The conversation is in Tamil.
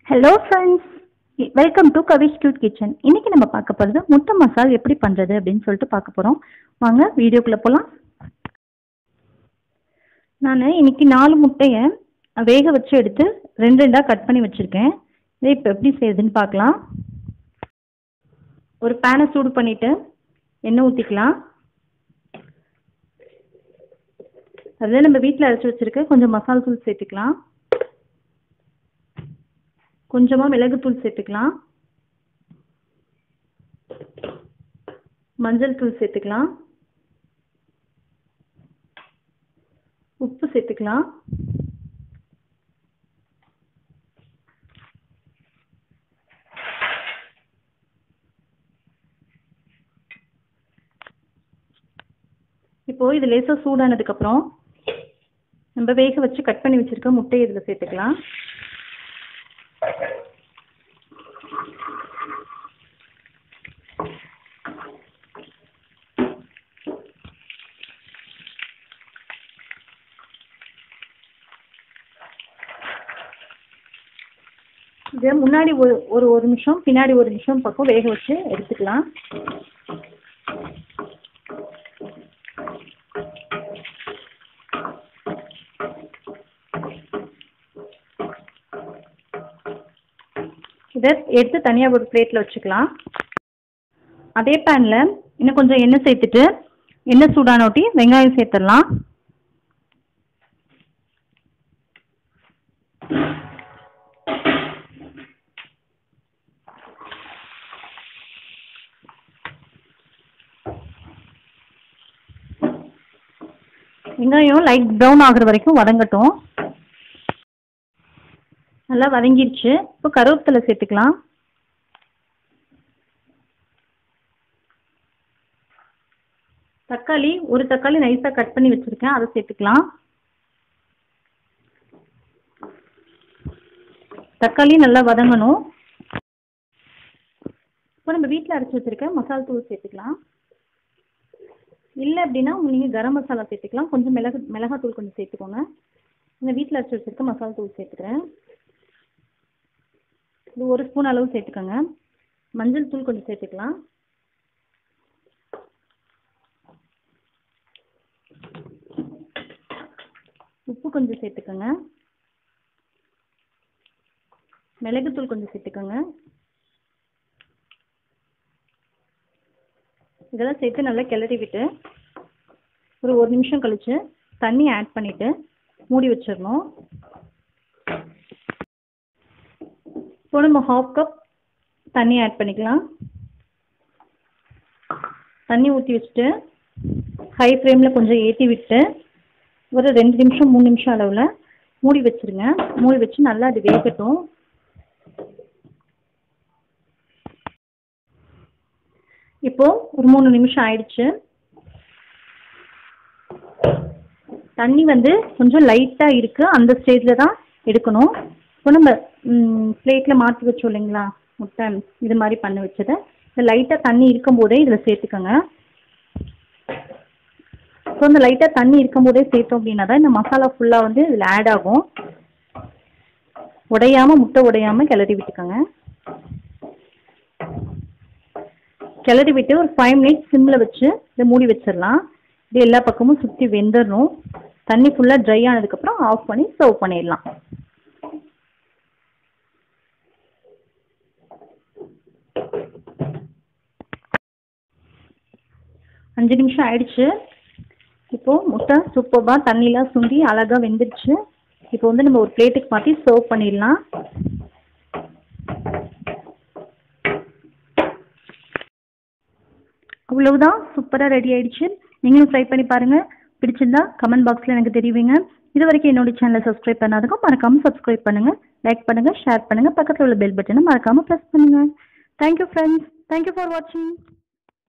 hello friends welcome to Kavish cute kitchen இன்னைக்கு நம்ம பார்க்க போகிறது முட்டை மசால் எப்படி பண்ணுறது அப்படின்னு சொல்லிட்டு பார்க்க போகிறோம் வாங்க வீடியோக்குள்ளே போகலாம் நான் இன்னைக்கு நாலு முட்டையை வேக வச்சு எடுத்து ரெண்டு ரெண்டாக கட் பண்ணி வச்சுருக்கேன் இதை இப்போ எப்படி செய்யுதுன்னு பார்க்கலாம் ஒரு பேனை சூடு பண்ணிவிட்டு எண்ணெய் ஊற்றிக்கலாம் அதில் நம்ம வீட்டில் அரைச்சி வச்சுருக்க கொஞ்சம் மசால் தூள் சேர்த்துக்கலாம் கொஞ்சமாக மிளகுத்தூள் சேர்த்துக்கலாம் மஞ்சள் தூள் சேர்த்துக்கலாம் உப்பு சேர்த்துக்கலாம் இப்போ இது லேசாக சூடானதுக்கப்புறம் நம்ம வேக வச்சு கட் பண்ணி வச்சுருக்க முட்டையை இதில் சேர்த்துக்கலாம் இதை முன்னாடி ஒரு ஒரு ஒரு நிமிஷம் பின்னாடி ஒரு நிமிஷம் பக்கம் வேக வச்சு எடுத்துக்கலாம் இதை எடுத்து தனியாக ஒரு பிளேட்டில் வச்சுக்கலாம் அதே பேனில் இன்னும் கொஞ்சம் எண்ணெய் சேர்த்துட்டு எண்ணெய் சூடானோட்டி வெங்காயம் சேர்த்துடலாம் வெங்காயம் லைட் ப்ரௌன் ஆகுற வரைக்கும் வதங்கட்டும் நல்லா வதங்கிடுச்சு இப்போ கருவேப்பிலை சேர்த்துக்கலாம் தக்காளி ஒரு தக்காளி நைஸாக கட் பண்ணி வச்சுருக்கேன் அதை சேர்த்துக்கலாம் தக்காளி நல்லா வதங்கணும் இப்போ நம்ம வீட்டில் அரைச்சி வச்சுருக்க மசாலா தூள் சேர்த்துக்கலாம் இல்லை அப்படின்னா நீங்கள் கரம் மசாலா சேர்த்துக்கலாம் கொஞ்சம் மிளகு மிளகாத்தூள் கொஞ்சம் சேர்த்துக்கோங்க இந்த வீட்டில் அரைச்சி வச்சுருக்க மசாலா தூள் சேர்த்துக்கிறேன் இது ஒரு ஸ்பூன் அளவு சேர்த்துக்கோங்க மஞ்சள் தூள் கொஞ்சம் சேர்த்துக்கலாம் உப்பு கொஞ்சம் சேர்த்துக்கோங்க மிளகுத்தூள் கொஞ்சம் சேர்த்துக்கோங்க இதெல்லாம் சேர்த்து நல்லா கிளறி விட்டு ஒரு ஒரு நிமிஷம் கழித்து தண்ணி ஆட் பண்ணிவிட்டு மூடி வச்சிடணும் இப்போ நம்ம ஹாஃப் கப் தண்ணி ஆட் பண்ணிக்கலாம் தண்ணி ஊற்றி வச்சுட்டு ஹை ஃப்ளேமில் கொஞ்சம் ஏற்றி விட்டு ஒரு ரெண்டு நிமிஷம் மூணு நிமிஷம் அளவில் மூடி வச்சுருங்க மூடி வச்சு நல்லா அது வேகட்டும் இப்போது ஒரு மூணு நிமிஷம் ஆயிடுச்சு தண்ணி வந்து கொஞ்சம் லைட்டாக இருக்குது அந்த ஸ்டேஜில் தான் எடுக்கணும் இப்போ நம்ம பிளேட்டில் மாற்றி வச்சோம் இல்லைங்களா முட்டை இது மாதிரி பண்ண வச்சதை இந்த லைட்டாக தண்ணி இருக்கும்போதே இதில் சேர்த்துக்கோங்க ஸோ இந்த லைட்டாக தண்ணி இருக்கும்போதே சேர்த்தோம் அப்படின்னா தான் இந்த மசாலா ஃபுல்லாக வந்து இதில் ஆட் ஆகும் உடையாமல் முட்டை உடையாமல் கிளறி விட்டுக்கோங்க கிளறி விட்டு ஒரு ஃபைவ் மினிட்ஸ் சிம்மில் வச்சு இதை மூடி வச்சிடலாம் இது எல்லா பக்கமும் சுற்றி வெந்துடணும் தண்ணி ஃபுல்லாக ட்ரை ஆனதுக்கப்புறம் ஆஃப் பண்ணி சர்வ் பண்ணிடலாம் அஞ்சு நிமிஷம் ஆயிடுச்சு இப்போது முட்டை சூப்பராக தண்ணிலாம் சுண்டி அழகாக வெந்துடுச்சு இப்போ வந்து நம்ம ஒரு பிளேட்டுக்கு மாற்றி சர்வ் பண்ணிடலாம் அவ்வளவுதான் சூப்பராக ரெடி ஆயிடுச்சு நீங்களும் ட்ரை பண்ணி பாருங்கள் பிடிச்சிருந்தா கமெண்ட் பாக்ஸில் எனக்கு தெரிவிங்க இது வரைக்கும் என்னோட சேனலை சப்ஸ்கிரைப் பண்ணாதவங்க மறக்காமல் சப்ஸ்கிரைப் பண்ணுங்கள் லைக் பண்ணுங்கள் ஷேர் பண்ணுங்கள் பக்கத்தில் உள்ள பெல் பட்டனை மறக்காமல் ப்ரெஸ் பண்ணுங்கள் தேங்க்யூ ஃப்ரெண்ட்ஸ் தேங்க்யூ ஃபார் வாட்சிங்